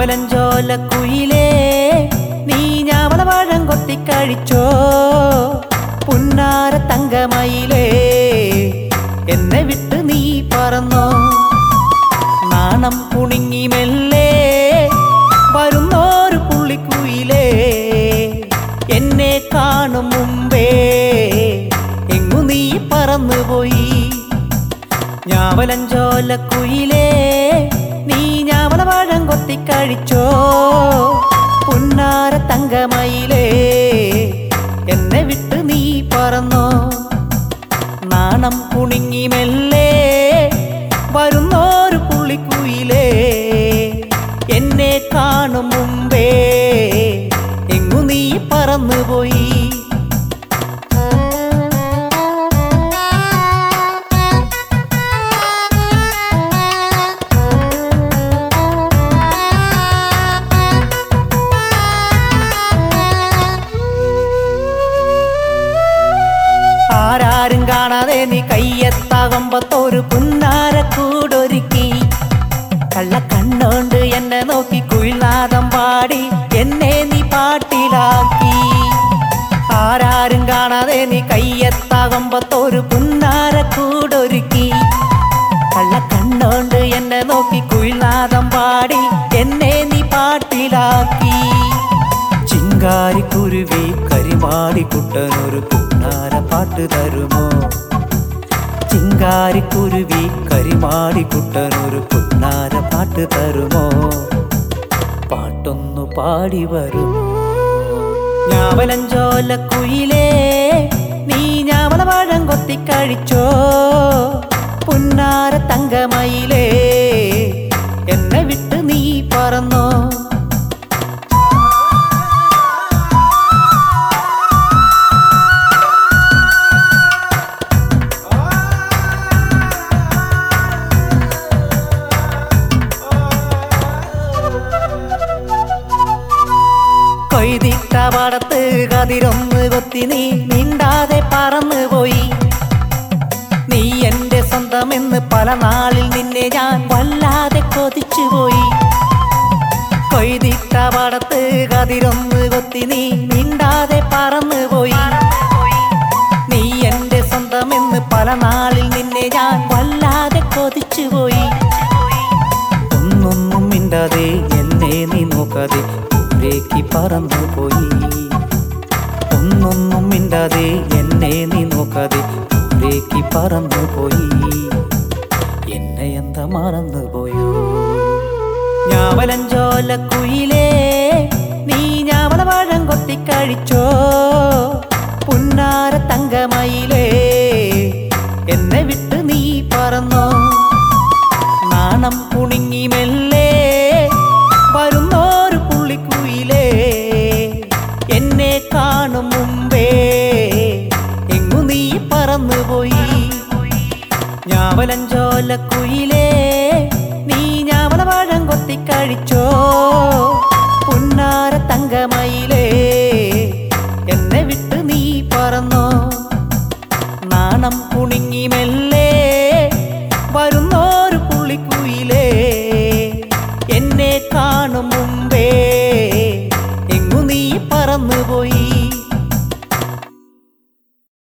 ഞാവലഞ്ചോല കുയിലേ നീ ഞാവളവാഴം കൊത്തിക്കഴിച്ചോ പുന്നാര തങ്കമയിലേ എന്നെ വിട്ട് നീ പറന്നോ നാണം കുണുങ്ങി മെല്ലെ വരുന്നോരു പുള്ളിക്കുയിലേ എന്നെ കാണും മുമ്പേ എങ്ങു നീ പറന്നുപോയി ഞാവലഞ്ചോല കുയിലേ നീ ഞാവളവാഴം കൊത്തിക്കഴിച്ചോ പുന്നാര തങ്കമയിലേ എന്നെ വിട്ട് നീ പറന്നോ നാണം കുണുങ്ങി മെല്ലെ വരുന്നോരു പുള്ളിക്കുയിലേ എന്നെ കാണും മുമ്പേ എങ്ങു നീ പറന്നുപോയി ആരാരും കാണാതെ നീ കയ്യെത്താകുമ്പത്തൊരു പുന്നാര കൂടൊരുക്കി കള്ള കണ്ണോണ്ട് എന്നെ നോക്കി കുയിൽനാദം പാടി എന്നെ നീ പാട്ടിലാക്കി ആരാരും കാണാതെ നീ കയ്യെത്താകുമ്പത്തൊരു പുന്നാര കൂടൊരുക്കി കള്ള കണ്ണോണ്ട് എന്നെ നോക്കി കുയിൽനാദം പാടി എന്നെ നീ പാട്ടിലാക്കി ചിങ്കാരിക്കുരുവി കരിമാടിക്കുട്ടനൊരു പുന്നാര പാട്ട് തരുമോ ചിങ്കാരിക്കുരുവി കരിമാടിക്കുട്ടനൊരു പുന്നാര പാട്ട് തരുമോ പാട്ടൊന്നു പാടി വരുമോ ഞാവലഞ്ചോല കുയിലേ നീ ഞാവളവാഴം കൊത്തിക്കഴിച്ചോ പുന്നാര തങ്കമയിലേ എന്നെ വിട്ട് നീ പറന്നോ കൊയ്തിട്ട പാടത്ത് കതിരൊന്ന് കൊത്തി നീ മിണ്ടാതെ പറന്നു പോയി നീ എന്റെ സ്വന്തമെന്ന് പല നാളിൽ നിന്നെ ഞാൻ വല്ലാതെ കൊതിച്ചു പോയി കൊയ്തിട്ട പാടത്ത് കതിരൊന്ന് കൊത്തി നീ മിണ്ടാതെ പറന്നു പോയി നീ എന്റെ സ്വന്തമെന്ന് പല നാളിൽ നിന്നെ ഞാൻ വല്ലാതെ കൊതിച്ചു പോയി ഒന്നൊന്നും മിണ്ടാതെ എന്നെ നീ നോക്കാതെ ദൂരേക്ക് പറന്നു പോയി ഒന്നൊന്നും മിണ്ടാതെ എന്നെ നീ നോക്കാതെ ദൂരേക്ക് പറന്നു പോയി എന്നെ എന്താ മറന്നു പോയോ ഞാവലഞ്ചോല കുയിലേ നീ ഞാവളവാഴം കൊത്തിക്കഴിച്ചോ പുന്നാര തങ്കമയിലേ എന്നെ വിട്ട് നീ പറന്നോ നാണം കുണുങ്ങി മെല്ലെ വരുന്നോരു പുള്ളിക്കുയിലേ എന്നെ കാണും മുമ്പേ എങ്ങു നീ പറന്നുപോയി ഞാവലഞ്ചോല കുയിലേ നീ ഞാവളവാഴം കൊത്തിക്കഴിച്ചോ പുന്നാര തങ്കമയിലേ എന്നെ വിട്ട് നീ പറന്നോ നാണം കുണുങ്ങി മെല്ലെ വരുന്നോരു പുള്ളിക്കുയിലേ